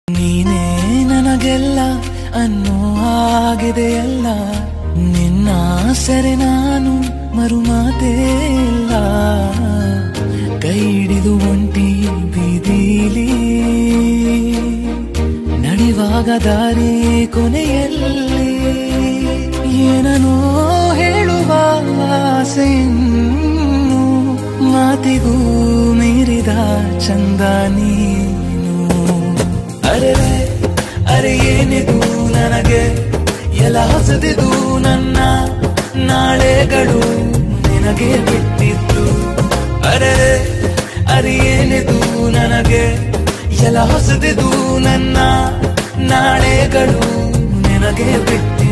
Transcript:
ನೀನೇ ನನಗೆಲ್ಲ ಅನ್ನೋ ಆಗಿದೆಯಲ್ಲ ನಿನ್ನ ಸೆರೆ ನಾನು ಮರುಮಾತೇ ಇಲ್ಲ ಕೈ ಹಿಡಿದು ಒಂಟಿ ಬೀದಿಲಿ ನಡೆಯುವಾಗ ದಾರಿ ಕೊನೆಯಲ್ಲಿ ಏನನೋ ಹೇಳುವ ಆಸೆಯನ್ನು ಮಾತಿಗೂ ಮೀರಿದ ಚಂದ ನೀನು ಅರೆ ಅರೆ ಏನಿದು ನನಗೆ ಎಲ್ಲ ಹೊಸದಿದು ನನ್ನ ನಾಳೆಗಳು ನಿನಗೆ ಬಿಟ್ಟಿದ್ದು ಅರೆ ಅರೆ ಏನಿದು ನನಗೆ ಎಲ್ಲ ಹೊಸದಿದು ನನ್ನ ನಾಳೆಗಳು ನಿನಗೆ ಬಿಟ್ಟಿದ್ದು